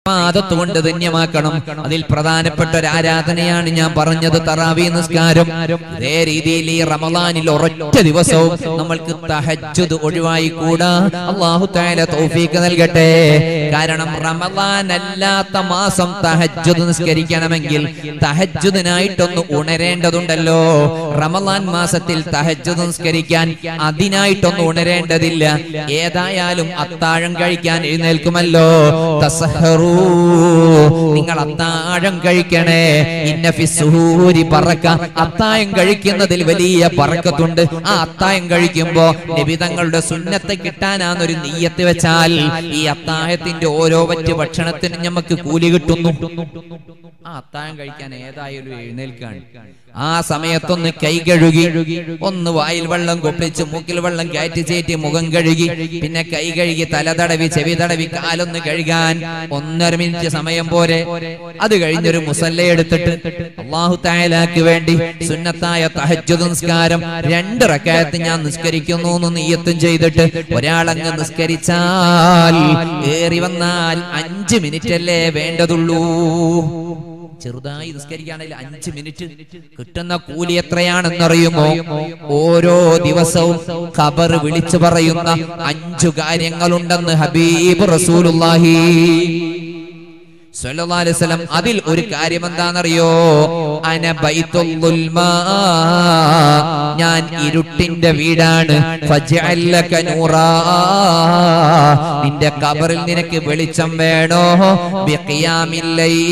ഇബാദത്ത് കൊണ്ട് ധന്യമാക്കണം അതിൽ പ്രധാനപ്പെട്ട ഒരു ആരാധനയാണ് ഞാൻ പറഞ്ഞത് തറാവി നിസ്കാരം ഇതേ രീതിയിൽ ഈ റമദാനിൽ ഒരൊറ്റ ദിവസവും നമ്മൾക്ക് തഹജ്ജുദ് ഒഴിവായി കൂടാ അള്ളാഹു താല തൗഫീക്ക് നൽകട്ടെ കാരണം റമദാൻ അല്ലാത്ത മാസം തഹജ്ജുദ് നിസ്കരിക്കണമെങ്കിൽ തഹജ്ജുദിനായിട്ടൊന്ന് ഉണരേണ്ടതുണ്ടല്ലോ റമദാൻ മാസത്തിൽ തഹജ്ജുദ് നിസ്കരിക്കാൻ അതിനായിട്ടൊന്ന് ഉണരേണ്ടതില്ല ഏതായാലും അത്താഴം കഴിക്കാൻ എഴുന്നേൽക്കുമല്ലോ തസഹറൂ നിങ്ങൾ അത്താഴം കഴിക്കണേ ഇന്ന ഫി സുഹൂരി പറക്ക അത്താഴം കഴിക്കുന്നതിൽ വലിയ പറക്കത്തുണ്ട് ആ അത്താഴം കഴിക്കുമ്പോ നബിതങ്ങളുടെ സുന്നത്ത് കിട്ടാനാന്നൊരു നെയ്യത്ത് വെച്ചാൽ ഈ അത്താഴത്തിന്റെ ഓരോ വറ്റ് ഭക്ഷണത്തിനും നമുക്ക് കൂലി കിട്ടുന്നു ആ അത്താഴം കഴിക്കാൻ ഏതായാലും എഴുന്നേൽക്കാണ് ആ സമയത്തൊന്ന് കൈ കഴുകി ഒന്ന് വായിൽ വെള്ളം കൊപ്പിച്ച് മൂക്കിൽ വെള്ളം കയറ്റി ചേറ്റി മുഖം കഴുകി പിന്നെ കൈ കഴുകി തല തടവി ചെവി തടവി കാലൊന്ന് കഴുകാൻ ഒന്നര മിനിറ്റ് സമയം പോരെ അത് കഴിഞ്ഞൊരു മുസല്ല എടുത്തിട്ട് അള്ളാഹു തായാലാക്ക് വേണ്ടി സുന്നത്തായ തഹജ്ജുദ് നിസ്കാരം രണ്ട് റക്കായത്ത് ഞാൻ നിസ്കരിക്കുന്നു എന്ന് നീയത്തും ചെയ്തിട്ട് ഒരാളങ്ങ് നിസ്കരിച്ചാൽ ഏറി വന്നാൽ അഞ്ച് മിനിറ്റ് അല്ലേ വേണ്ടതുള്ളൂ ചെറുതായി നിസ്കരിക്കുകയാണെങ്കിൽ അഞ്ച് മിനിറ്റ് കിട്ടുന്ന കൂലി എത്രയാണെന്നറിയുമോ ഓരോ ദിവസവും ഖബർ വിളിച്ചു പറയുന്ന അഞ്ചു കാര്യങ്ങളുണ്ടെന്ന് ഹബീബ് റസൂലുള്ളാഹി സല്ലല്ലാഹു അലൈഹി വസല്ലം അതിൽ ഒരു കാര്യം എന്താണെന്നറിയോ അന ബൈത്തുൽ ദുൽമാ ഞാൻ ഇരുട്ടിന്റെ വീടാണ് ഫജ്അൽ ലക നൂറാ നിന്റെ ഖബറിൽ നിനക്ക് വെളിച്ചം വേണോ ബിഖിയാമിൽ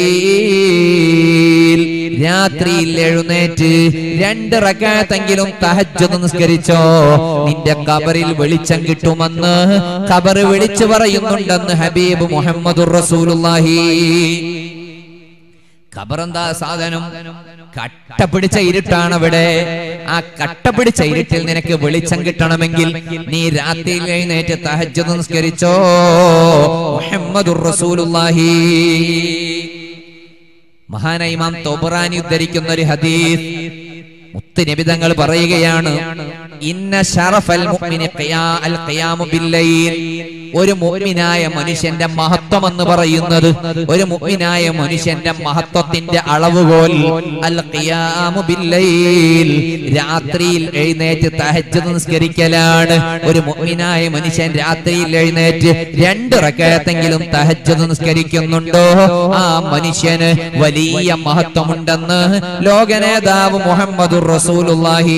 ലൈൽ രാത്രിയിൽ എഴുന്നേറ്റ് രണ്ട് റക്കാത്തെങ്കിലും തഹജ്ജുദ് നിസ്കരിച്ചോ നിന്റെ ഖബറിൽ വെളിച്ചം കിട്ടുമെന്ന് ഖബർ വിളിച്ചു പറയുന്നുണ്ടെന്ന് ഹബീബ് മുഹമ്മദുർ റസൂലുള്ളാഹി ഖബറെന്താ സാധനം കട്ട പിടിച്ച ഇരുട്ടാണ് അവിടെ ആ കട്ട പിടിച്ച ഇരുട്ടിൽ നിനക്ക് വെളിച്ചം കിട്ടണമെങ്കിൽ നീ രാത്രിയിൽ എഴുന്നേറ്റ് തഹജ്ജുദ് നിസ്കരിച്ചോ മുഹമ്മദുർ റസൂലുള്ളാഹി മഹാന ഇമാം തൊബറാനി ഉദ്ധരിക്കുന്ന ഒരു ഹദീസ് മുത്തുനബിതങ്ങൾ പറയുകയാണ് ഇന്ന ഷറഫൽ മുഅ്മിനി ഖിയാ അൽ ഖിയാമു ബില്ലൈൽ ഒരു മുഅ്മിനായ മനുഷ്യന്റെ മഹത്വം എന്ന് പറയുന്നത് ഒരു മുഅ്മിനായ മനുഷ്യന്റെ മഹത്വത്തിന്റെ അളവുകോൽ അൽ ഖിയാമു ബില്ലൈൽ രാത്രിയിൽ എഴുന്നേറ്റ് തഹജ്ജുദ് നിസ്കരിക്കലാണ് ഒരു മുഅ്മിനായ മനുഷ്യൻ രാത്രിയിൽ എഴുന്നേറ്റ് രണ്ട് റക്കയത്തെങ്കിലും തഹജ്ജുദ് നിസ്കരിക്കുന്നുണ്ടോ ആ മനുഷ്യന് വലിയ മഹത്വമുണ്ടെന്ന് ലോകനേതാവ് മുഹമ്മദുർ റസൂലുള്ളാഹി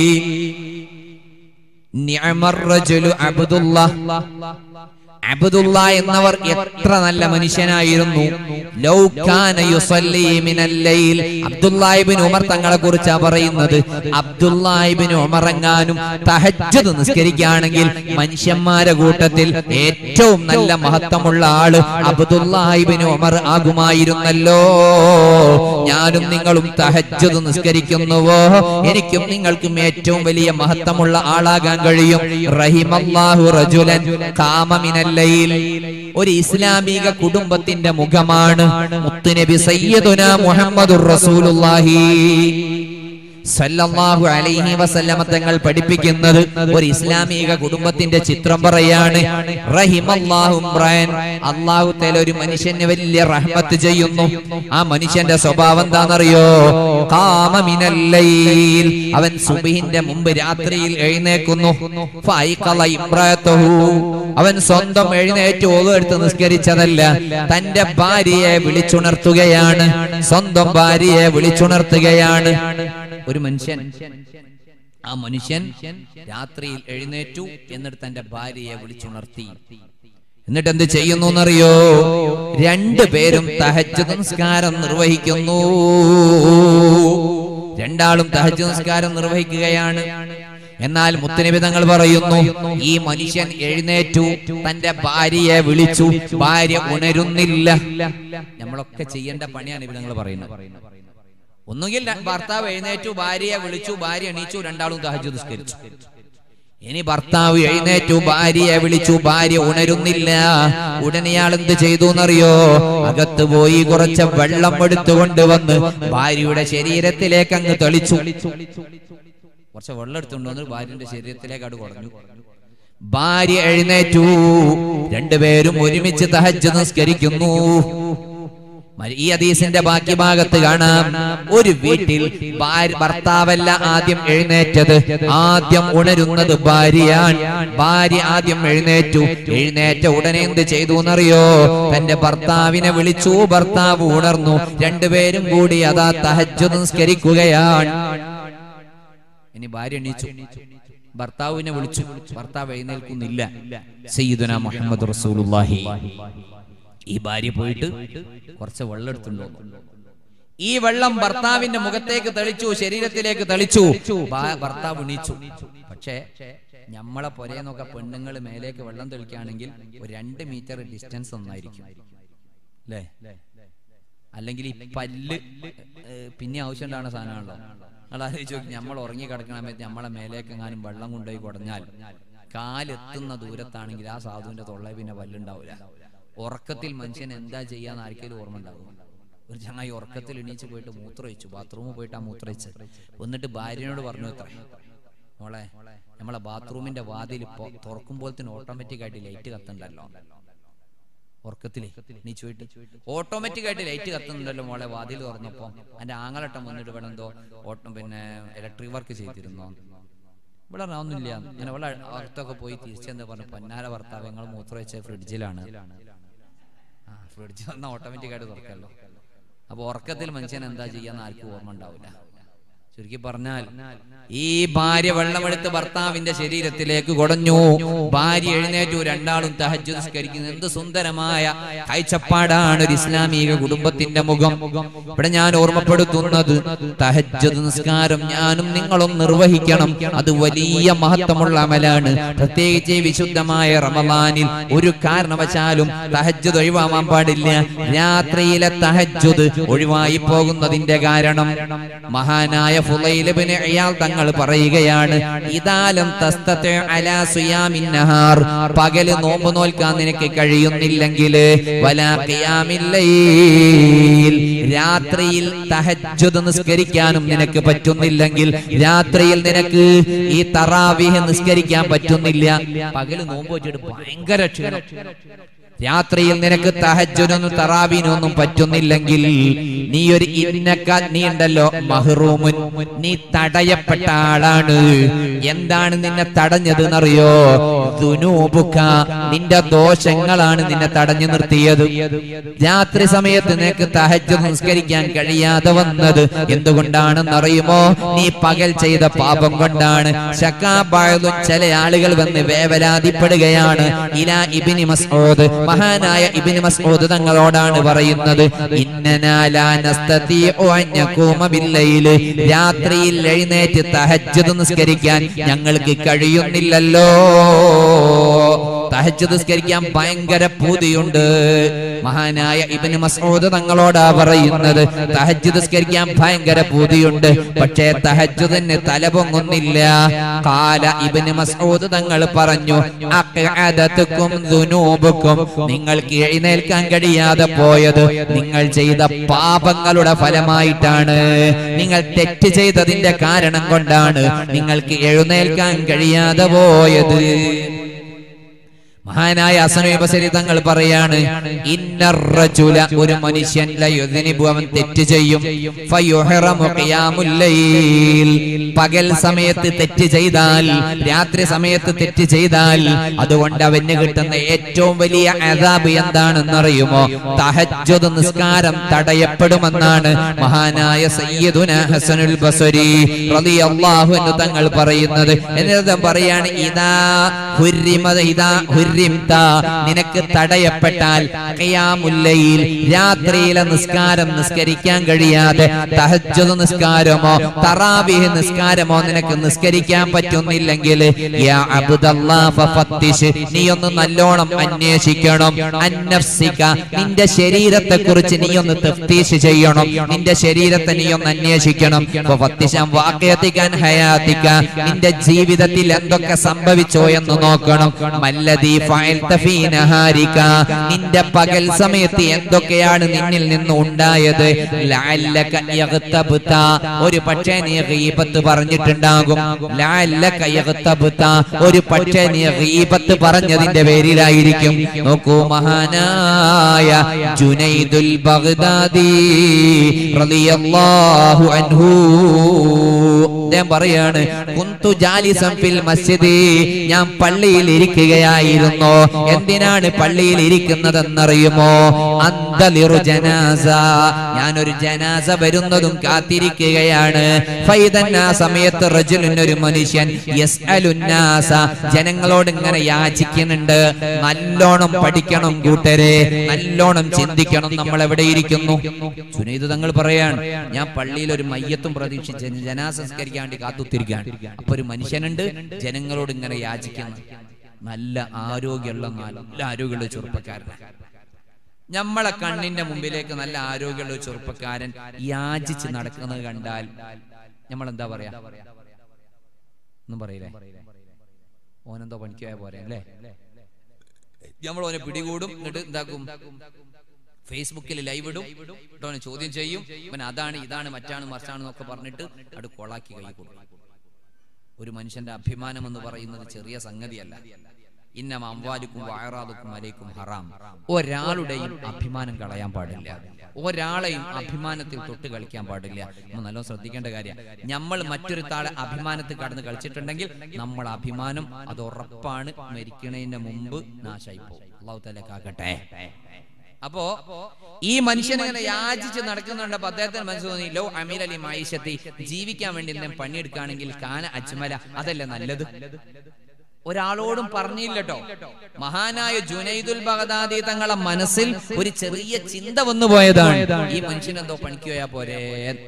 നിഅമർ റജുലു അബ്ദുല്ലാഹ് അബ്ദുള്ള എന്നവർ എത്ര നല്ല മനുഷ്യനായിരുന്നു ലൗ കാന യുസല്ലി മിനൽ ലൈൽ അബ്ദുല്ലാഹിബ്നു ഉമർ തങ്ങളെ കുറിച്ചാ പറയുന്നത് അബ്ദുല്ലാഹിബ്നു ഉമർ എങ്ങാനും തഹജ്ജുദ് നിസ്കരിക്കുകയാണെങ്കിൽ മനുഷ്യന്മാരെ കൂട്ടത്തിൽ ഏറ്റവും നല്ല മഹത്വമുള്ള ആള് അബ്ദുല്ലാഹിബ്നു ഉമർ ആകുമായിരുന്നല്ലോ ഞാനും നിങ്ങളും തഹജ്ജുദ് നിസ്കരിക്കുന്നുവോ എനിക്കും നിങ്ങൾക്കും ഏറ്റവും വലിയ മഹത്വമുള്ള ആളാകാൻ കഴിയും റഹിമല്ലാഹു റജുലൻ കാമമിനല്ലയിൽ ഒരു ഇസ്ലാമിക കുടുംബത്തിന്റെ മുഖമാണ് മുത്തുനബി സയ്യിദുന മുഹമ്മദുർ റസൂലുള്ളാഹി സല്ലല്ലാഹു അലൈഹി വസല്ലമ തങ്ങൾ പഠിപ്പിക്കുന്നത് ഒരു ഇസ്ലാമിക കുടുംബത്തിന്റെ ചിത്രം പറയാണ് റഹിമല്ലാഹു ഇബ്രാഹിം അല്ലാഹു തആല ഒരു മനുഷ്യന് വലിയ റഹ്മത്ത് ചെയ്യുന്നു ആ മനുഷ്യന്റെ സ്വഭാവം എന്താണെന്നറിയോ ഖാമ മിനൽ ലൈൽ അവൻ സുബ്ഹിന്റെ മുമ്പ് രാത്രിയിൽ എഴുന്നേക്കുന്നു ഫൈഖല ഇംറാതഹു അവൻ സ്വന്തം എഴുന്നേറ്റ് ഓതെടുത്ത് നിസ്കരിച്ചതല്ല തന്റെ ഭാര്യയെ വിളിച്ചുണർത്തുകയാണ് സ്വന്തം ഭാര്യയെ വിളിച്ചുണർത്തുകയാണ് ഒരു മനുഷ്യൻ ആ മനുഷ്യൻ രാത്രിയിൽ എഴുന്നേറ്റു എന്നിട്ട് തന്റെ ഭാര്യയെ വിളിച്ചുണർത്തി എന്നിട്ട് എന്ത് ചെയ്യുന്നു എന്നറിയോ രണ്ടുപേരും തഹജ് സംസ്കാരം നിർവഹിക്കുന്നു രണ്ടാളും തഹജ് സംസ്കാരം നിർവഹിക്കുകയാണ് എന്നാൽ മുത്തനബി തങ്ങൾ പറയുന്നു ഈ മനുഷ്യൻ എഴുന്നേറ്റു തന്റെ ഭാര്യയെ വിളിച്ചു ഭാര്യ ഉണരുന്നില്ല നമ്മളൊക്കെ ചെയ്യേണ്ട പണിയാണ് ഇവ തങ്ങൾ പറയുന്നത് ഒന്നുകിൽ ഭർത്താവ് എഴുന്നേറ്റു ഭാര്യയെ വിളിച്ചു ഭാര്യ എണീച്ചു രണ്ടാളും തഹജ് നിസ്കരിച്ചു ഇനി ഭർത്താവ് എഴുന്നേറ്റു ഭാര്യയെ വിളിച്ചു ഭാര്യ ഉണരുന്നില്ല ഉടനെ ഇയാൾ എന്ത് ചെയ്തു എന്നറിയോ അകത്ത് പോയി കുറച്ച് വെള്ളം എടുത്തുകൊണ്ട് വന്ന് ഭാര്യയുടെ ശരീരത്തിലേക്ക് അങ്ങ് തെളിച്ചു കുറച്ച് വെള്ളം എടുത്തുകൊണ്ട് വന്ന് ഭാര്യയുടെ ശരീരത്തിലേക്ക് അവിടെ കുറഞ്ഞു ഭാര്യ എഴുന്നേറ്റു രണ്ടുപേരും ഒരുമിച്ച് തഹജ്ജ് നിസ്കരിക്കുന്നു മ- ഈ ഹദീസിന്റെ ബാക്കി ഭാഗത്ത് കാണാം ഒരു വീട്ടിൽ ഭാര്യ ഭർത്താവല്ല ആദ്യം എഴുന്നേറ്റത് ആദ്യം ഉണരുന്നത് ഭാര്യയാണ് ഭാര്യ ആദ്യം എഴുന്നേറ്റു എഴുന്നേറ്റ ഉടനെ എന്ത് ചെയ്തു എന്നറിയോ തന്റെ ഭർത്താവിനെ വിളിച്ചു ഭർത്താവ് ഉണർന്നു രണ്ടുപേരും കൂടി അതാ തഹജ്ജ് നിസ്കരിക്കുകയാണ് ഇനി ഭാര്യ എണീച്ചു ഭർത്താവിനെ വിളിച്ചു ഭർത്താവ് എഴുന്നേൽക്കുന്നില്ല സയ്യിദുന മുഹമ്മദ് റസൂലുള്ളാഹി ഈ ഭാര്യ പോയിട്ട് കുറച്ച് വെള്ളം എടുത്തുണ്ടോ ഈ വെള്ളം ഭർത്താവിന്റെ മുഖത്തേക്ക് തെളിച്ചു ശരീരത്തിലേക്ക് തെളിച്ചു ഭാ- ഭർത്താവ് എണീച്ചു പക്ഷേ നമ്മളെ പൊരേന്നൊക്കെ പെണ്ണുങ്ങൾ മേലേക്ക് വെള്ളം തെളിക്കുകയാണെങ്കിൽ ഒരു രണ്ട് മീറ്റർ ഡിസ്റ്റൻസ് ഒന്നായിരിക്കും അല്ലേ അല്ലെങ്കിൽ ഈ പല്ല് ഏഹ്, പിന്നെ ആവശ്യം ഉണ്ടാകുന്ന സാധനമാണല്ലോ നിങ്ങൾ ആലോചിച്ച് നോക്കി നമ്മൾ ഉറങ്ങി കിടക്കണ സമയത്ത് നമ്മളെ മേലേക്ക് എങ്ങാനും വെള്ളം കൊണ്ടുപോയി കുടഞ്ഞാൽ കാലെത്തുന്ന ദൂരത്താണെങ്കിൽ ആ സാധുവിന്റെ തൊള്ള പിന്നെ പല്ലുണ്ടാവില്ല ഉറക്കത്തിൽ മനുഷ്യൻ എന്താ ചെയ്യാന്ന് ആർക്കെങ്കിലും ഓർമ്മ ഉണ്ടാവും ഒരു ചങ്ങായി ഉറക്കത്തിൽ എണീച്ച് പോയിട്ട് മൂത്രമൊഴിച്ചു ബാത്റൂമിൽ പോയിട്ട് ആ മൂത്രമൊഴിച്ച് എന്നിട്ട് ഭാര്യനോട് പറഞ്ഞു എത്ര മോളെ നമ്മളെ ബാത്റൂമിന്റെ വാതിൽ ഇപ്പോ തുറക്കുമ്പോഴത്തേന് ഓട്ടോമാറ്റിക് ആയിട്ട് ലൈറ്റ് കത്തുണ്ടല്ലോ ഉറക്കത്തിലേ നീ ചോയിട്ട് ഓട്ടോമാറ്റിക് ആയിട്ട് ലൈറ്റ് കത്തുന്നുണ്ടല്ലോ മോളെ വാതിൽ തുറന്നപ്പോ എന്റെ ആങ്ങളട്ടം വന്നിട്ട് ഇവിടെ എന്തോ ഓട്ടം പിന്നെ ഇലക്ട്രിക് വർക്ക് ചെയ്തിരുന്നോ ഇവിടെ ഒന്നുമില്ല അങ്ങനെ ഇവിടെ അകത്തൊക്കെ പോയി തിരിച്ചെന്ന് പറഞ്ഞു പൊന്നാര ഭർത്താവ് ഞങ്ങൾ മൂത്രം വെച്ച ഫ്രിഡ്ജിലാണ് ആ ഫ്രിഡ്ജ് വന്നാൽ ഓട്ടോമാറ്റിക് ആയിട്ട് തുറക്കല്ലോ അപ്പൊ ഉറക്കത്തിൽ മനുഷ്യൻ എന്താ ചെയ്യാന്ന് ആർക്കും ഓർമ്മ ഉണ്ടാവില്ല ചുരുക്കി പറഞ്ഞാൽ ഈ ഭാര്യ വെള്ളമെടുത്ത് ഭർത്താവിന്റെ ശരീരത്തിലേക്ക് കുടഞ്ഞു ഭാര്യ എഴുന്നേറ്റു രണ്ടാളും തഹജ്ജു നിസ്കരിക്കുന്നു എന്ത് സുന്ദരമായ കാഴ്ചപ്പാടാണ് ഒരു ഇസ്ലാമിക കുടുംബത്തിന്റെ മുഖം ഇവിടെ ഞാൻ ഓർമ്മപ്പെടുത്തുന്നത് തഹജ്ജു നിസ്കാരം ഞാനും നിങ്ങളും നിർവഹിക്കണം അത് വലിയ മഹത്വമുള്ള അമലാണ് പ്രത്യേകിച്ച് ഈ വിശുദ്ധമായ റമദാനിൽ ഒരു കാരണവശാലും തഹജ്ജുദ് ഒഴിവാവാൻ പാടില്ല രാത്രിയിലെ തഹജ്ജുദ് ഒഴിവായി പോകുന്നതിന്റെ കാരണം മഹാനായ ഫുലൈലിബ്നു ഇയാൾ തങ്ങൾ പറയുകയാണ് ഇദാലം തസ്തതി അലാ സുയാമിൻ നഹാർ പകല് നോമ്പ് നോൽക്കാൻ നിനക്ക് കഴിയുന്നില്ലെങ്കിൽ വലാ ഖിയാമിൽ ലൈൽ രാത്രിയിൽ തഹജ്ജുദ് നിസ്കരിക്കാനും നിനക്ക് പറ്റുന്നില്ലെങ്കിൽ രാത്രിയിൽ നിനക്ക് ഈ തറാവിഹ് നിസ്കരിക്കാൻ പറ്റുന്നില്ല പകല് നോമ്പ് വെച്ചിട്ട് ഭയങ്കര ക്ഷീണം രാത്രിയിൽ നിനക്ക് തഹജ്ജുനൊന്നും തറാവീനൊന്നും പറ്റുന്നില്ലെങ്കിൽ നീ ഒരു ഇന്നക്ക നീ ഉണ്ടല്ലോ മഹ്റൂമുൻ നീ തടയപ്പെട്ട ആളാണ് എന്താണ് നിന്നെ തടഞ്ഞത് എന്നറിയോ ദുനൂബുക നിന്റെ ദോഷങ്ങളാണ് നിന്നെ തടഞ്ഞു നിർത്തിയത് രാത്രി സമയത്ത് നിനക്ക് തഹജ്ജുദ് നിസ്കരിക്കാൻ കഴിയാതെ വന്നത് എന്തുകൊണ്ടാണെന്നറിയുമോ നീ പകൽ ചെയ്ത പാപം കൊണ്ടാണ് ശക്കാബായതും ചില ആളുകൾ വന്ന് വേവലാതിപ്പെടുകയാണ് ഇലാ ഇബിനി മസ്ഊദ് മഹാനായ ഇബിന് മസ്ഊദ് തങ്ങളോടാണ് പറയുന്നത് ഇന്നനാലാ നസ്തതീഉ അൻ നഖൂമ ബില്ലൈല് രാത്രിയിൽ എഴുന്നേറ്റ് തഹജ്ജുദ് നിസ്കരിക്കാൻ ഞങ്ങൾക്ക് കഴിയുന്നില്ലല്ലോ തഹജ്ജുദ് നിസ്കരിക്കാൻ ഭയങ്കര പൂതിയുണ്ട് മഹാനായ ഇബിന് മസ്ഊദ് തങ്ങളോടാ പറയുന്നത് തഹജ്ജുദ് നിസ്കരിക്കാൻ ഭയങ്കര പൂതിയുണ്ട് പക്ഷേ തഹജ്ജുദിന് തല പൊങ്ങുന്നില്ല കാല ഇബിന് മസ്ഊദ് തങ്ങൾ പറഞ്ഞു അഖഅദതുക്കും ദുനൂബുക്കും നിങ്ങൾക്ക് എഴുന്നേൽക്കാൻ കഴിയാതെ പോയത് നിങ്ങൾ ചെയ്ത പാപങ്ങളുടെ ഫലമായിട്ടാണ് നിങ്ങൾ തെറ്റ് ചെയ്തതിന്റെ കാരണം കൊണ്ടാണ് നിങ്ങൾക്ക് എഴുന്നേൽക്കാൻ കഴിയാതെ പോയത് മഹാനായ അസനുബസരി തങ്ങൾ പറയാണ് ഇന്നറജുല ഒരു മനുഷ്യൻ ലയുദ്നിബു അവൻ തെറ്റ് ചെയ്യും ഫയുഹറമു ഖിയാമുൽ ലൈൽ പകൽ സമയത്ത് തെറ്റ് ചെയ്താൽ രാത്രി സമയത്ത് തെറ്റ് ചെയ്താൽ അതുകൊണ്ട് അവന് കിട്ടുന്ന ഏറ്റവും വലിയ അദാബ് എന്താണെന്നറിയുമോ തഹജ്ജുദ് നിസ്കാരം തടയപ്പെടുമെന്നാണ് മഹാനായ സയ്യിദുന ഹസനുൽ ബസരി റളിയല്ലാഹു അൻഹു തങ്ങൾ പറയുന്നത് എന്നിട്ട് പറയാണ് ഇതാ ഹുരിമത ഇതാ ഹുരിംത നിനക്ക് തടയപ്പെട്ടാൽ ഖിയാമുല്ലയിൽ രാത്രിയിലെ നിസ്കാരം നിസ്കരിക്കാൻ കഴിയാതെ തഹജ്ജുദ് നിസ്കാരമോ തറാബീഹ് നിസ്കാരമോ നിനക്ക് നിസ്കരിക്കാൻ പറ്റുന്നില്ലെങ്കിൽ യാ അബ്ദല്ലാ ഫഫത്തിഷ് നീ ഒന്ന് നല്ലോണം അന്വേഷിക്കണം അന്നഫ്സിക നിന്റെ ശരീരത്തെ കുറിച്ച് നീ ഒന്ന് തഫ്തീഷ് ചെയ്യണം നിന്റെ ശരീരത്തെ നീ ഒന്ന് അന്വേഷിക്കണം ഫഫത്തിശം വാഖിയതികൻ ഹയാതിക നിന്റെ ജീവിതത്തിൽ എന്തൊക്കെ സംഭവിച്ചോ എന്ന് നോക്കണം മല്ലദീ ഫഅൽത ഫീ നഹാരിക നിന്റെ പകൽ സമയത്ത് എന്തൊക്കെയാണ് നിന്നിൽ നിന്ന് ഉണ്ടായത് ലഅല്ലക യഗ്തബ്ത ഒരു പക്ഷേ നീ ഗീബത്ത് പറഞ്ഞിട്ടുണ്ടാകും ലഅല്ലക യഗ്തബ്ത ഒരു പക്ഷേ നീ ഗീബത്ത് പറഞ്ഞതിന്റെ പേരിലായിരിക്കും നോക്കൂ മഹാനായ ജുനൈദുൽ ബഗ്ദാദി റളിയല്ലാഹു അൻഹു അദ്ദേഹം പറയാണ് കുന്തു ജാലിസം ഫിൽ മസ്ജിദി ഞാൻ പള്ളിയിൽ ഇരിക്കുകയായിരുന്നു എന്തിനാണ് പള്ളിയിൽ ഇരിക്കുന്നതെന്നറിയുമോ അന്തലിറു ജനാസ ഞാനൊരു ജനാസ വരുന്നതും കാത്തിരിക്കുകയാണ് ഫൈദൻ ആ സമയത്ത് റജുലിൻ ഒരു മനുഷ്യൻ യസ്അലുന്നാസ ജനങ്ങളോട് ഇങ്ങനെ യാചിക്കുന്നുണ്ട് നല്ലോണം പഠിക്കണം കൂട്ടരെ നല്ലോണം ചിന്തിക്കണം നമ്മൾ എവിടെ ഇരിക്കുന്നു സുനീത് തങ്ങൾ പറയാണ് ഞാൻ പള്ളിയിൽ ഒരു മയ്യത്തും പ്രതീക്ഷിച്ച് ജനാസ സംസ്കരിക്കാൻ വേണ്ടി കാത്തുത്തിരിക്കുകയാണ് അപ്പൊ ഒരു മനുഷ്യനുണ്ട് ജനങ്ങളോട് ഇങ്ങനെ യാചിക്കുന്നു നല്ല ആരോഗ്യമുള്ള നല്ല ആരോഗ്യമുള്ള ചെറുപ്പക്കാരനാണ് നമ്മളെ കണ്ണിന്റെ മുമ്പിലേക്ക് നല്ല ആരോഗ്യമുള്ള ഒരു ചെറുപ്പക്കാരൻ യാചിച്ച് നടക്കുന്നത് കണ്ടാൽ നമ്മൾ എന്താ പറയാ ഒന്നും പറയില്ലേ ഓനെന്തോ പണിക്ക് പോയ പോരെ അല്ലേ നമ്മൾ ഓനെ പിടികൂടും എന്നിട്ട് എന്താക്കും ഫേസ്ബുക്കിൽ ലൈവ് ഇടും എന്നിട്ട് അവനെ ചോദ്യം ചെയ്യും അവൻ അതാണ് ഇതാണ് മറ്റാണ് മറിച്ചാണ് എന്നൊക്കെ പറഞ്ഞിട്ട് അത് കൊളാക്കി കൈ കൊടുക്കും ഒരു മനുഷ്യന്റെ അഭിമാനം എന്ന് പറയുന്നത് ചെറിയ സംഗതിയല്ല ഇന്ന അംവാലുക്കും വായറാദുക്കും അലൈക്കും ഹറാം ഒരാളുടെയും അഭിമാനം കളയാൻ പാടില്ല ഒരാളെയും അഭിമാനത്തിൽ തൊട്ട് കളിക്കാൻ പാടില്ല നമ്മൾ നല്ലോണം ശ്രദ്ധിക്കേണ്ട കാര്യം നമ്മൾ മറ്റൊരു താളെ അഭിമാനത്തിൽ കടന്ന് കളിച്ചിട്ടുണ്ടെങ്കിൽ നമ്മൾ അഭിമാനം അത് ഉറപ്പാണ് മരിക്കണതിന്റെ മുമ്പ് നാശായി പോകും അള്ളാഹു തലക്കാക്കട്ടെ അപ്പോ ഈ മനുഷ്യൻ ഇങ്ങനെ യാചിച്ച് നടക്കുന്നുണ്ടപ്പോ അദ്ദേഹത്തിന് മനസ്സ് തോന്നി ലോ അമീർ അലി മായിഷത്തി ജീവിക്കാൻ വേണ്ടി എന്തെങ്കിലും പണിയെടുക്കുകയാണെങ്കിൽ കാന അജ്മല അതല്ലേ നല്ലത് ഒരാളോടും പറഞ്ഞില്ലട്ടോ മഹാനായ ജുനൈദുൽ ബഗദാദി തങ്ങളെ മനസ്സിൽ ഒരു ചെറിയ ചിന്ത വന്നു പോയതാണ് ഈ മനുഷ്യൻ എന്തോ പണിക്ക് പോയാ പോരെ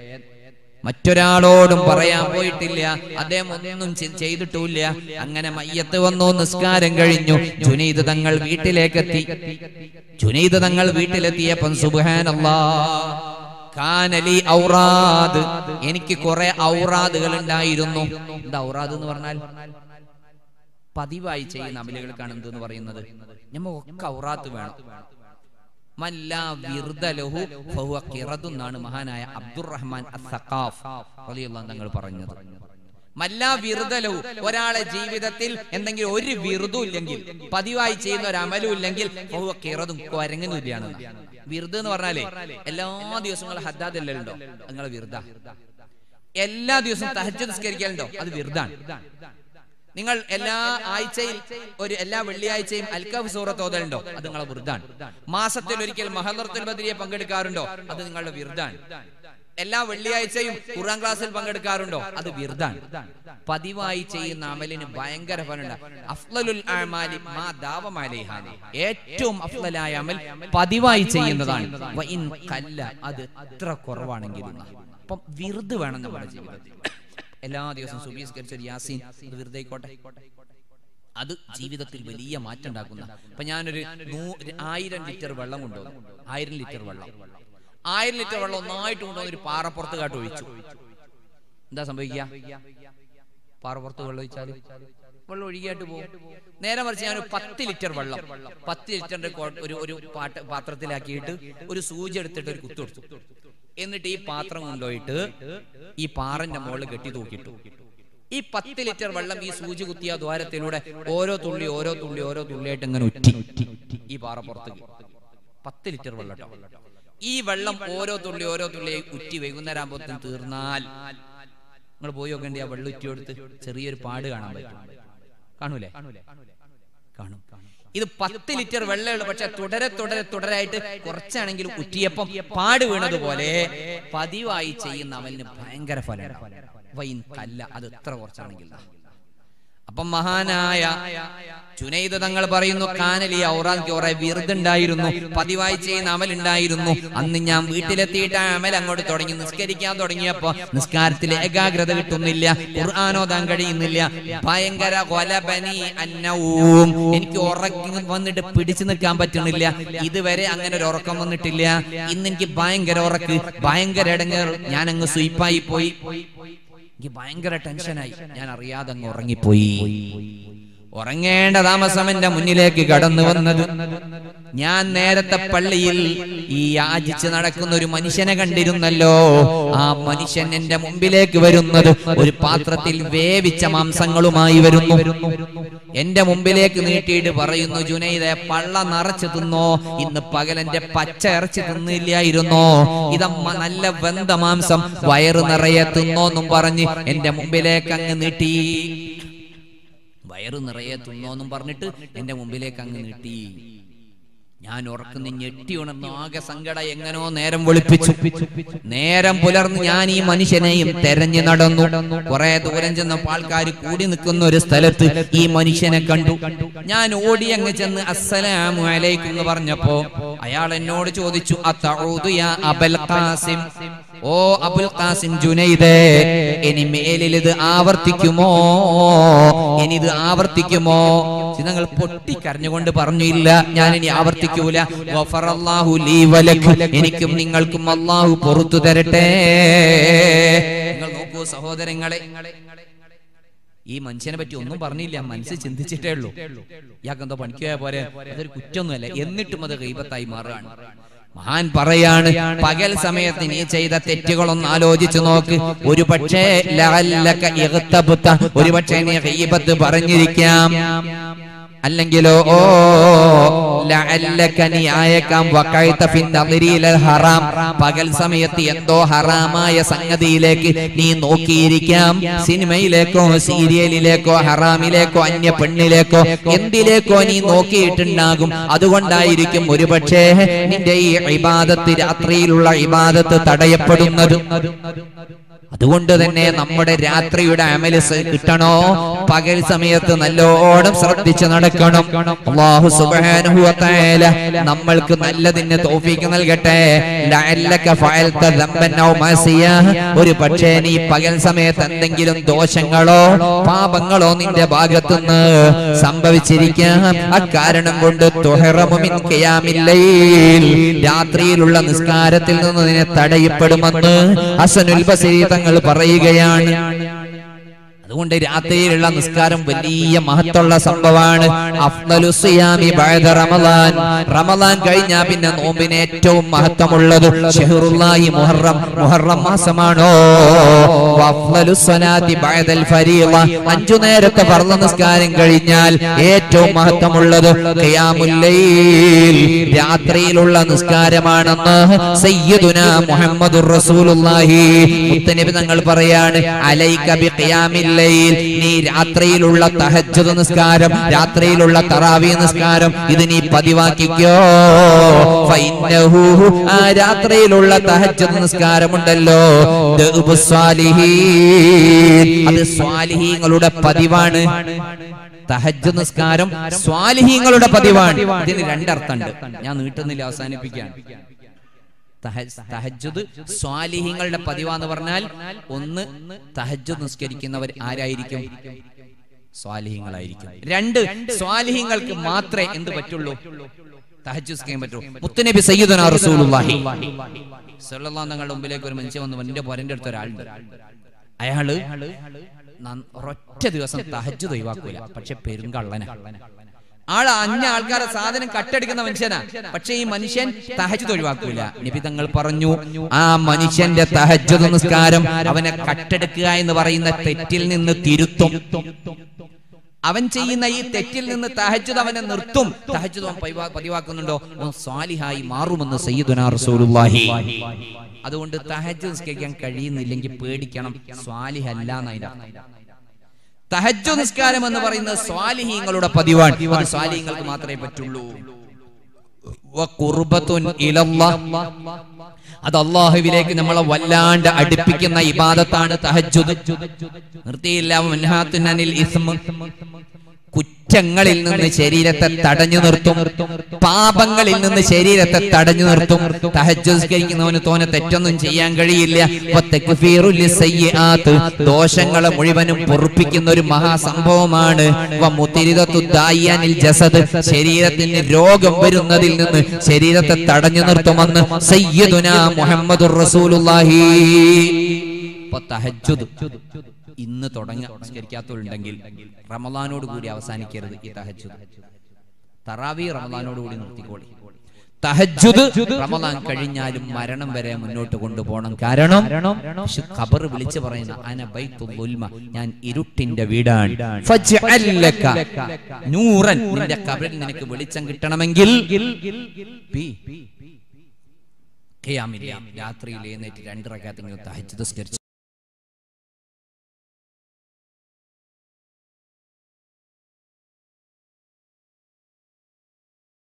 മറ്റൊരാളോടും പറയാൻ പോയിട്ടില്ല അദ്ദേഹം ഒന്നും ചെ- ചെയ്തിട്ടില്ല അങ്ങനെ മയ്യത്ത് വന്നു നിസ്കാരം കഴിഞ്ഞു ജുനൈദ് തങ്ങൾ വീട്ടിലേക്കെത്തി ജുനൈദ് തങ്ങൾ വീട്ടിലെത്തിയപ്പം സുബ്ഹാനല്ലാ കാനലി ഔറാദ് എനിക്ക് കുറെ ഔറാദുകൾ ഉണ്ടായിരുന്നു എന്താ ഔറാദ് എന്ന് പറഞ്ഞാൽ പതിവായി ചെയ്യുന്ന അമലുകൾക്കാണ് എന്തെന്ന് പറയുന്നത് നമ്മ ഒക്കെ ഔറാത്ത് വേണം മല്ലാ വിർദലഹു ഫഹുവ ഖിറദുൻ എന്നാണ് മഹാനായ അബ്ദുറഹ്മാൻ അസ്സഖാഫ് റളിയല്ലാഹു അൻഹു തങ്ങൾ പറഞ്ഞത് മല്ലാ വിർദലഹു ഒരാളെ ജീവിതത്തിൽ എന്തെങ്കിലും ഒരു വിറുതും ഇല്ലെങ്കിൽ പതിവായി ചെയ്യുന്ന ഒരു അമലും ഇല്ലെങ്കിൽ ഫഹുവ ഖിറദുൻ കുരങ്ങൻ തുല്യാണ് വിർദ് എന്ന് പറഞ്ഞാലേ എല്ലാ ദിവസങ്ങളും ഹദ്ദാദല്ലുണ്ടോ നിങ്ങളെ വിർദ എല്ലാ ദിവസവും തഹജ്ജുദ് നിസ്കരിക്കലുണ്ടോ അത് വിർദാണ് നിങ്ങൾ എല്ലാ ആഴ്ചയിൽ ഒരു എല്ലാ വെള്ളിയാഴ്ചയും അൽക്കഫ് സൂറത്ത് ഓതലുണ്ടോ അത് നിങ്ങളെ വിറുതാണ് മാസത്തിൽ ഒരിക്കൽ മഹദർത്തുൽ ബദ്രിയെ പങ്കെടുക്കാറുണ്ടോ അത് നിങ്ങളുടെ വിറുതാണ് എല്ലാ വെള്ളിയാഴ്ചയും ഖുർആൻ ക്ലാസ്സിൽ പങ്കെടുക്കാറുണ്ടോ അത് വിറുതാണ് പതിവായി ചെയ്യുന്ന അമലിന് ഭയങ്കര ഫലമുണ്ട് അഫ്ലലുൽ അഅമാലി മാ ദാവമ അലൈഹാ. ഏറ്റവും അഫ്ലലായ അമൽ പതിവായി ചെയ്യുന്നതാണ് വ ഇൻ കല്ല അത് എത്ര കുറവാണെങ്കിലും അപ്പം വിറുത് വേണം നമ്മുടെ ജീവിതത്തിൽ എല്ലാ ദിവസവും സുബീസ്കരിച്ച ഒരു യാസീൻ അത് വെറുതെ ആയിക്കോട്ടെ അത് ജീവിതത്തിൽ വലിയ മാറ്റം ഉണ്ടാക്കുന്ന അപ്പൊ ഞാനൊരു നൂ- ഒരു ആയിരം ലിറ്റർ വെള്ളം കൊണ്ടുവന്നു ആയിരം ലിറ്റർ വെള്ളം ആയിരം ലിറ്റർ വെള്ളം ഒന്നായിട്ട് കൊണ്ടുവന്ന് ഒരു പാറപ്പുറത്ത് കാട്ട് ഒഴിച്ചു എന്താ സംഭവിക്കുക പാറപ്പുറത്ത് വെള്ളം ഒഴിച്ചാൽ വെള്ളം ഒഴുകിയായിട്ട് പോകും നേരെ മറിച്ച് ഞാൻ ഒരു പത്ത് ലിറ്റർ വെള്ളം പത്ത് ലിറ്ററിന്റെ കോ- ഒരു ഒരു പാട്ട പാത്രത്തിലാക്കിയിട്ട് ഒരു സൂചി എടുത്തിട്ട് ഒരു കുത്തെടുത്തു എന്നിട്ട് ഈ പാത്രം കൊണ്ടുപോയിട്ട് ഈ പാറന്റെ മുകളിൽ കെട്ടി തൂക്കിയിട്ടു ഈ പത്ത് ലിറ്റർ വെള്ളം ഈ സൂചി കുത്തിയ ദ്വാരത്തിലൂടെ ഓരോ തുള്ളി ഓരോ തുള്ളി ഓരോ തുള്ളിയായിട്ട് ഇങ്ങനെ ഉറ്റി ഈ പാറ പുറത്തേക്ക് പത്ത് ലിറ്റർ വെള്ളം ട്ടോ. ഈ വെള്ളം ഓരോ തുള്ളി ഓരോ തുള്ളി ഉറ്റി വൈകുന്നേരം ആകുമ്പോഴത്തേന് തീർന്നാൽ നിങ്ങൾ പോയി നോക്കേണ്ടി ആ വെള്ളം ഉറ്റി കൊടുത്ത് ചെറിയൊരു പാട് കാണാൻ പറ്റും കാണൂലേ കാണും ഇത് പത്ത് ലിറ്റർ വെള്ളമുള്ളൂ പക്ഷെ തുടരെ തുടരെ തുടരായിട്ട് കുറച്ചാണെങ്കിലും ഉറ്റിയപ്പം പാട് വീണതുപോലെ പതിവായി ചെയ്യുന്ന അവന് ഭയങ്കര ഫലം വൈൻ കല്ല അത് എത്ര കുറച്ചാണെങ്കിൽ അപ്പം മഹാനായ ചുനൈദ് തങ്ങൾ പറയുന്നു കാനലി ഔറാൻക്ക് കുറെ വിറുതുണ്ടായിരുന്നു പതിവായി ചെയ്യുന്ന അമൽ ഉണ്ടായിരുന്നു അന്ന് ഞാൻ വീട്ടിലെത്തിയിട്ട് ആ അമൽ അങ്ങോട്ട് തുടങ്ങി നിസ്കരിക്കാൻ തുടങ്ങിയപ്പോ നിസ്കാരത്തിൽ ഏകാഗ്രത കിട്ടുന്നില്ല ഖുർആാനോദാൻ കഴിയുന്നില്ല ഭയങ്കര കൊലപനി അന്നവും എനിക്ക് ഉറക്കം വന്നിട്ട് പിടിച്ചു നിൽക്കാൻ പറ്റുന്നില്ല ഇതുവരെ അങ്ങനെ ഒരു ഉറക്കം വന്നിട്ടില്ല ഇന്ന് എനിക്ക് ഭയങ്കര ഉറക്ക് ഭയങ്കര ഇടങ്ങേർ ഞാൻ അങ്ങ് സ്വീപ്പായി പോയി എനിക്ക് ഭയങ്കര ടെൻഷനായി ഞാൻ അറിയാതെ അങ്ങ് ഉറങ്ങിപ്പോയി ഉറങ്ങേണ്ട താമസം എന്റെ മുന്നിലേക്ക് കടന്നു വന്നത് ഞാൻ നേരത്തെ പള്ളിയിൽ ഈ യാചിച്ച് നടക്കുന്ന ഒരു മനുഷ്യനെ കണ്ടിരുന്നല്ലോ ആ മനുഷ്യൻ എന്റെ മുമ്പിലേക്ക് വരുന്നത് ഒരു പാത്രത്തിൽ വേവിച്ച മാംസങ്ങളുമായി വരുന്നു എന്റെ മുമ്പിലേക്ക് നീട്ടിയിട്ട് പറയുന്നു ജുനൈദെ പള്ള നിറച്ച് തിന്നോ ഇന്ന് പകലെന്റെ പച്ച ഇറച്ചി തിന്നില്ലായിരുന്നോ ഇതമ്മ നല്ല വെന്ത മാംസം വയറ് നിറയെ തിന്നോന്നും പറഞ്ഞ് എന്റെ മുമ്പിലേക്ക് അങ്ങ് നീട്ടി വയറ് നിറയെ തിന്നോന്നും പറഞ്ഞിട്ട് എന്റെ മുമ്പിലേക്ക് അങ്ങ് നീട്ടി ഞാൻ ഉറക്കുന്ന ഞെട്ടി ഉണർന്ന് ആകെ സങ്കട എങ്ങനോ നേരം വെളുപ്പിച്ചു നേരം പുലർന്ന് ഞാൻ ഈ മനുഷ്യനെയും തെരഞ്ഞു നടന്നു കുറെ ദൂരം ചെന്നപ്പോൾ ആൾക്കാർ കൂടി നിൽക്കുന്ന ഒരു സ്ഥലത്ത് ഈ മനുഷ്യനെ കണ്ടു ഞാൻ ഓടി അങ്ങ് ചെന്ന് അസ്സലാമു അലൈക്കും എന്ന് പറഞ്ഞപ്പോ അയാൾ എന്നോട് ചോദിച്ചു "അത്തഊദു യാ അബൽ ഖാസിം ഓ അബുൽ ഖാസിം ജുനൈദേ ഇനി മേലിൽ ഇത് ആവർത്തിക്കുമോ ഇനി ഇത് ആവർത്തിക്കുമോ നിങ്ങൾ പൊട്ടിക്കരഞ്ഞുകൊണ്ട് പറഞ്ഞു ഇല്ല ഞാൻ ഇനി ആവർത്തിക്കൂല ഗഫറല്ലാഹു ലീ വലക് എനിക്കും നിങ്ങൾക്കും അല്ലാഹു പുറത്തു തരട്ടെ നിങ്ങൾ നോക്കൂ സഹോദരങ്ങളെ ഈ മനുഷ്യനെ പറ്റി ഒന്നും പറഞ്ഞില്ല മനസ്സിൽ ചിന്തിച്ചിട്ടേ ഉള്ളൂ ഇയാൾക്ക് എന്തോ പണിക്കുക പോലെ അതൊരു കുറ്റമൊന്നുമല്ല എന്നിട്ടും അത് ഗൈബത്തായി മാറുകയാണ് മഹാൻ പറയാണ് പകൽ സമയത്ത് നീ ചെയ്ത തെറ്റുകളൊന്ന് ആലോചിച്ചു നോക്ക് ഒരു പക്ഷേ ഒരു പക്ഷേ നീ ഗീബത്ത് പറഞ്ഞിരിക്കാം അല്ലെങ്കിലോ ഓ ലഅല്ലക നീ ആയേക്കാം വഖൈത ഫിൻ നദരീൽ ഹറാം പകൽ സമയത്ത് എന്തോ ഹറാമായ സംഗതിയിലേക്ക് നീ നോക്കിയിരിക്കാം സിനിമയിലേക്കോ സീരിയലിലേക്കോ ഹറാമിലേക്കോ അന്യ പെണ്ണിലേക്കോ എന്തിലേക്കോ നീ നോക്കിയിട്ടുണ്ടാകും അതുകൊണ്ടായിരിക്കും ഒരുപക്ഷേ നിന്റെ ഈ ഇബാദത്ത് രാത്രിയിലുള്ള ഇബാദത്ത് തടയപ്പെടുന്നത് അതുകൊണ്ട് തന്നെ നമ്മുടെ രാത്രിയുടെ അമല് സ- കിട്ടണോ പകൽ സമയത്ത് നല്ലോണം ശ്രദ്ധിച്ച് നടക്കണം അല്ലാഹു സുബ്ഹാനഹു വ തആല നമ്മൾക്ക് നല്ലതിന് തൗഫീക്ക് നൽകട്ടെ ലഅല്ലക ഫഅൽത ദംബൻ ഔ മസിയ ഒരു പക്ഷേ നീ പകൽ സമയത്ത് എന്തെങ്കിലും ദോഷങ്ങളോ പാപങ്ങളോ നിന്റെ ഭാഗത്തുനിന്ന് സംഭവിച്ചിരിക്കാം അക്കാരണം കൊണ്ട് തുഹറമു മിൻ ഖിയാമിൽ ലൈൽ രാത്രിയിലുള്ള നിസ്കാരത്തിൽ നിന്ന് നിന്നെ തടയപ്പെടുമെന്ന് ഹസനുൽ ബസരി തങ്ങൾ പറയുകയാണ് അതുകൊണ്ട് രാത്രിയിലുള്ള നിസ്കാരം വലിയ മഹത്തുള്ള സംഭവമാണ് അഫ്ദലു സിയാമി ബഅദ റമളാൻ റമളാൻ കഴിഞ്ഞാൽ പിന്നെ നോമ്പിന് ഏറ്റവും മഹത്വമുള്ളത് ഷഹറുല്ലാഹി മുഹറം മുഹറം മാസമാണോ വഅഫ്ദലു സ്വലാത്തി ബഅദൽ ഫരീള അഞ്ചു നേരത്തെ ഫർള നിസ്കാരം കഴിഞ്ഞാൽ ഏറ്റവും മഹത്വമുള്ളത് ഖിയാമുൽ ലൈൽ രാത്രിയിലുള്ള നിസ്കാരമാണെന്ന് സയ്യിദുന മുഹമ്മദുർ റസൂലുള്ളാഹി മുത്തനബി തങ്ങൾ പറയാണ് അലൈക ബി ഖിയാമിൽ ലൈൽ നീ രാത്രിയിലുള്ള തഹജ്ജുദ് നിസ്കാരം രാത്രിയിലുള്ള തറാവി നിസ്കാരം ഇത് നീ പതിവാക്കിക്കോ ഫൈന്നഹു ആ രാത്രിയിലുള്ള തഹജ്ജുദ് നിസ്കാരമുണ്ടല്ലോ ദഅബു സ്വാലിഹീൻ അത് സ്വാലിഹീങ്ങളുടെ പതിവാണ് തഹജ്ജ് നിസ്കാരം സ്വാലിഹീങ്ങളുടെ പതിവാണ് ഇതിന് രണ്ടർത്ഥമുണ്ട് ഞാൻ നീട്ടുന്നില്ല അവസാനിപ്പിക്കാൻ തഹജ്- തഹജ്ജുദ് സ്വാലിഹീങ്ങളുടെ പതിവാന്ന് പറഞ്ഞാൽ ഒന്ന് തഹജ്ജുദ് നിസ്കരിക്കുന്നവർ ആരായിരിക്കും സ്വാലിഹീങ്ങളായിരിക്കും രണ്ട് സ്വാലിഹീങ്ങൾക്ക് മാത്രമേ എന്ത് പറ്റുള്ളൂ തഹജ്ജുദ് നിസ്കരിക്കാൻ പറ്റൂ മുത്തനബി സയ്യിദുനാ റസൂലുള്ളാഹി സല്ലല്ലാഹു തങ്ങളുടെ മുമ്പിലേക്ക് ഒരു മനുഷ്യൻ വന്നു എന്റെ പോരന്റെ അടുത്ത ഒരാളുണ്ട് അയാള് നന്ന- ഒരൊറ്റ ദിവസം തഹജ്ജുദ് ഒഴിവാക്കൂല പക്ഷെ പെരുങ്കള്ളന ആള് അന്യ ആൾക്കാരെ സാധനം കട്ടെടുക്കുന്ന മനുഷ്യനാ പക്ഷെ ഈ മനുഷ്യൻ തഹജ്ജുദ് ഒഴിവാക്കൂല നബി തങ്ങൾ പറഞ്ഞു ആ മനുഷ്യന്റെ തഹജ്ജുദ് നിസ്കാരം അവനെ കട്ടെടുക്കുക എന്ന് പറയുന്ന തെറ്റിൽ നിന്ന് തിരുത്തും അവൻ ചെയ്യുന്ന ഈ തെറ്റിൽ നിന്ന് തഹജ്ജുദ് അവനെ നിർത്തും തഹജ്ജുദ് അവൻ പതിവാ- പതിവാക്കുന്നുണ്ടോ അവൻ സ്വാലിഹായി മാറുമെന്ന് സയ്യിദുനാ റസൂലുള്ളാഹി അതുകൊണ്ട് തഹജ്ജുദ് നിസ്കരിക്കാൻ കഴിയുന്നില്ലെങ്കിൽ പേടിക്കണം സ്വാലിഹല്ല എന്നതിന്റെ അർത്ഥം തഹജ്ജു നിസ്കാരം എന്ന് പറയുന്നത് സ്വാലിഹീങ്ങളുടെ പതിവാണ് അത് സ്വാലിഹീങ്ങൾക്ക് മാത്രമേ പറ്റുള്ളൂ വഖുർബത്തുൻ ഇലല്ലാഹ്. അത് അള്ളാഹുവിലേക്ക് നമ്മളെ വല്ലാണ്ട് അടുപ്പിക്കുന്ന ഇബാദത്താണ് തഹജ്ജുദ് നിർത്തിയില്ല മുൻഹാത്തുൻ അനിൽ ഇസ്മ കുറ്റങ്ങളിൽ നിന്ന് ശരീരത്തെ തടഞ്ഞു നിർത്തും പാപങ്ങളിൽ നിന്ന് ശരീരത്തെ തടഞ്ഞു നിർത്തും തഹജ്ജുസ്കരിക്കുന്നവന് തോനെ തെറ്റൊന്നും ചെയ്യാൻ കഴിയില്ല വത്തക്ഫീറു ലിസ്സയ്യിആത്ത്. ദോഷങ്ങളെ മുഴുവനും പൊറുപ്പിക്കുന്ന ഒരു മഹാസംഭവമാണ് വമുത്തിരിദത്തു ദായിയാനിൽ ജസദ് ശരീരത്തിന് രോഗം വരുന്നതിൽ നിന്ന് ശരീരത്തെ തടഞ്ഞു നിർത്തുമെന്ന് സയ്യിദുന മുഹമ്മദുർ റസൂലുള്ളാഹി ഇപ്പൊ തഹജ്ജുദ് ഇന്ന് തുടങ്ങ നിസ്കരിക്കാത്തവരുണ്ടെങ്കിൽ റമദാനോട് കൂടി അവസാനിക്കരുത് ഈ തഹജ്ജുദ് തറാവി റമദാനോട് കൂടി നിർത്തിക്കോളി തഹജ്ജുദ് റമദാൻ കഴിഞ്ഞാലും മരണം വരെ മുന്നോട്ട് കൊണ്ടുപോകണം കാരണം പക്ഷെ ഖബർ വിളിച്ചു പറയുന്ന അന ബൈത്തുൽ ഉൽമ ഞാൻ ഇരുട്ടിന്റെ വീടാണ് ഫജ്അൽ ലക നൂറൻ നിന്റെ ഖബറിൽ നിനക്ക് വെളിച്ചം കിട്ടണമെങ്കിൽ പി ഖിയാമിൽ രാത്രിയിൽ എഴുന്നേറ്റ് രണ്ട് റകഅത്ത് തഹജ്ജുദ് നിസ്കരിച്ചു